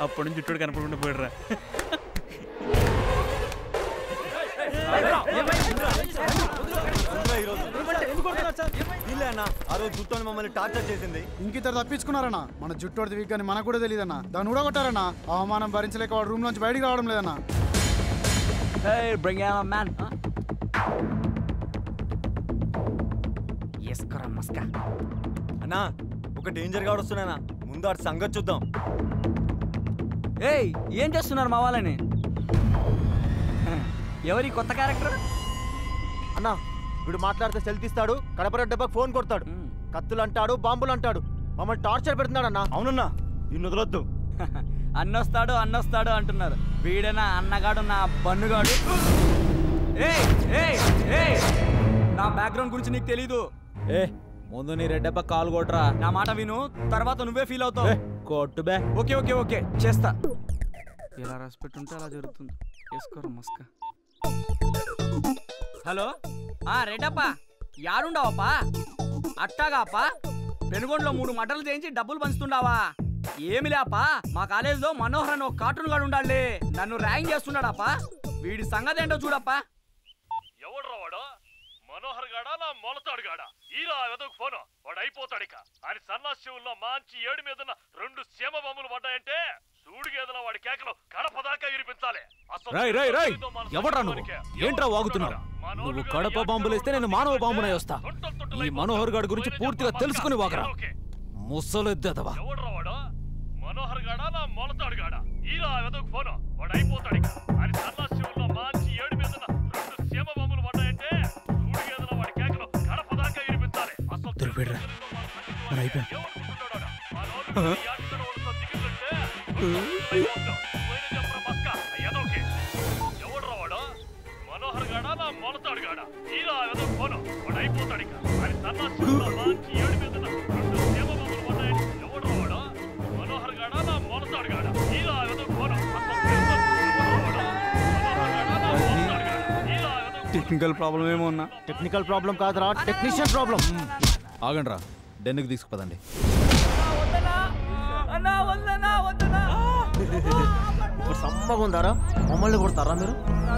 అప్పటి నుంచి జుట్టుడు కనపడకుండా పోయిడరా వీళ్ళే అన్న ఆ రోజు జుట్టుని మమ్మల్ని టార్చర్ చేసింది ఇంకిద్దరు తప్పించుకున్నారన్నా మన జుట్టోడిది వీక్ అని మనకు కూడా తెలియదన్నా దాన్ని కూడా కొట్టారన్నా అవమానం భరించలేక వాడు రూమ్ నుంచి బయటికి రావడం లేదన్నా Hey, bring out a man. Huh? Yes, Karamuska. అన్నా ఒక డేంజర్ గాడు వస్తున్నానా ముందు ఆడి సంగతి చూద్దాం ఏయ్ ఏం చేస్తున్నారు మా వాళ్ళని ఎవరి కొత్త క్యారెక్టర్ అన్నా వీడు మాట్లాడితే సెల్ తీస్తాడు కడపర డబ్బాకి ఫోన్ కొడతాడు కత్తులు అంటాడు బాంబులు అంటాడు మమ్మల్ని టార్చర్ పెడుతున్నాడు అన్న అవునన్నా దీన్ని వదలొద్దు అన్నొస్తాడు అన్నొస్తాడు అంటున్నారు వీడేనా అన్నగాడు నా బన్నుగాడు ఏయ్ ఏయ్ ఏయ్ నా బ్యాక్గ్రౌండ్ గురించి నీకు తెలీదు ఏ ముందు నీ రెడ్డప్ప కాలు కొట్రా నా మాట విను తర్వాత నువ్వే ఫీల్ అవుతావు కొట్టు బే ఓకే ఓకే ఓకే చేస్తా ఎలా రాసి పెట్టుంటే అలా జరుగుతుంది వేసుకోరు మస్క హలో ఆ రెడ్డప్పా యాడుండవప్పా అట్టాగాపా పెనుగొండలో మూడు మటలు చేయించి డబ్బులు పంచుతుండావా ఏమి లేపా మా కాలేజీలో మనోహర్ అని ఒక కార్టూన్ గాడు ఉండాలి నన్ను ర్యాంక్ చేస్తున్నాడాపా వీడి సంగతి ఏంటో చూడప్పా ఎవడ్రా వాడు మనోహర్ గాడా నా మొలతాడు గాడా ఈరా వెదకు ఫోను వాడు అయిపోతాడు ఇక ఆయన సన్నాశివుల్లో మంచి ఏడు మీదన్న రెండు సీమ బొమ్మలు పడ్డాయంటే సూడిగేదల వాడి కేకలు కడప దాకా వినిపించాలి అసలు రై రై రై ఏదో మన ఎవడ్రా నువ్వు సంఘానికే. ఏంట్రా వాగుతున్నావు నువ్వు కడప బాంబులేస్తే నేను మానవ బాంబునై వస్తా ఈ మనోహర్ గాడి గురించి పూర్తిగా తెలుసుకుని వాగరా ముసలెద్దదవా ఎవడ్రా వాడు మనోహర్ గాడా నా మొలతాడు గాడా ఈరా వెదకు ఫోను వాడు అయిపోతాడు ఇక ఆయన సన్నాశివుల్లో మంచి ఏడు మీదన్న రెండు సీమ బొమ్మలు పడ్డాయంటే సూడిగేదల వాడి కేకలు కడప దాకా వినిపించాలి అసలు దొరికిపోయాడురా. మరి అయిపోయాం. మనోహర్ గాడా నా మొలతాడు గాడా ఈరా ఏదో ఫోను వాడు అయిపోతాడు ఇక ఆయన సన్నాశివుల్లో మంచి ఏడు మీద రెండు సీమ బొమ్మలు పడ్డాయి ఎవడ్రా వాడు మనోహర్ గాడా నా మొలతాడు గాడా ఈరా ఏదో ఫోను అసలు తెలుసా? ఎవడ్రా వాడు? మనోహర్ గాడా నా మొలతాడు గాడా ఈరా ఏదో టెక్నికల్ ప్రాబ్లం ఏమో ఉన్నా టెక్నికల్ ప్రాబ్లం కాదురా టెక్నీషియన్ ప్రాబ్లం ఆగండి రా డెన్నుకి తీసుకుపదండి ఇప్పుడు సమ్మగా ఉందారా మమ్మల్ని కొడతారా మీరు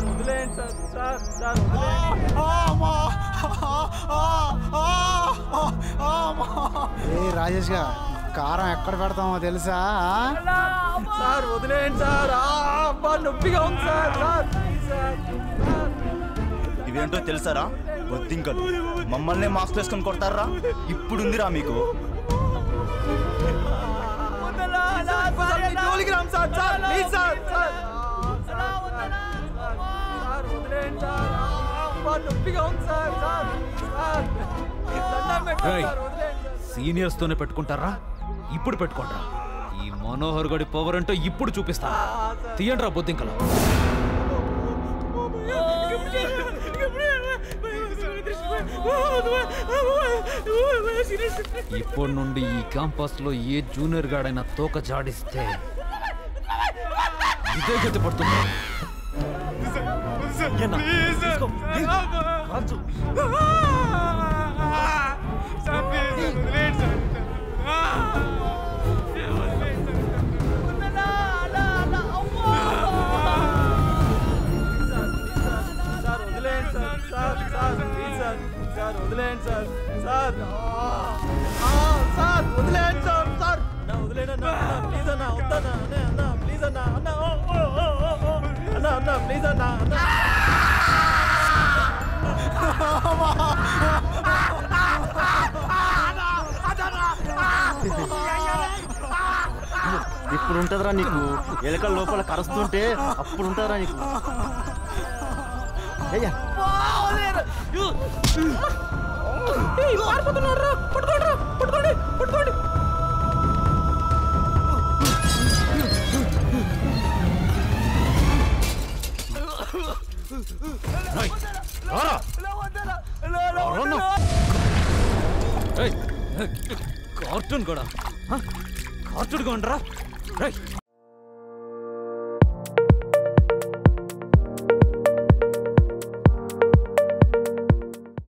ఏ రాజేష్ గా కారం ఎక్కడ పెడతామో తెలుసా సార్ వదిలేయండి సార్ అబ్బా నొప్పిగా ఉంది సార్ సార్ ఇవేంటో తెలుసారా బొద్దింకలు మమ్మల్ని మాస్క్ వేసుకొని కొడతారా ఇప్పుడుందిరా మీకు రేయ్, సీనియర్స్ తోనే పెట్టుకుంటారా ఇప్పుడు పెట్టుకోండి ఈ మనోహర్ గడి పవర్ అంటే ఇప్పుడు చూపిస్తా తీయండి రా బొద్దింకలు ఇప్పటి నుండి ఈ క్యాంపస్ లో ఏ జూనియర్ గాడైనా తోక జాడిస్తే ఇదే గతి పడుతుంది ఇప్పుడు ఉంటదిరా నీకు ఎలకల లోపల కరుస్తుంటే అప్పుడు ఉంటదిరా నీకు అయ్యా కార్టూన్ కూడా కార్టూన్ కొండరా రైట్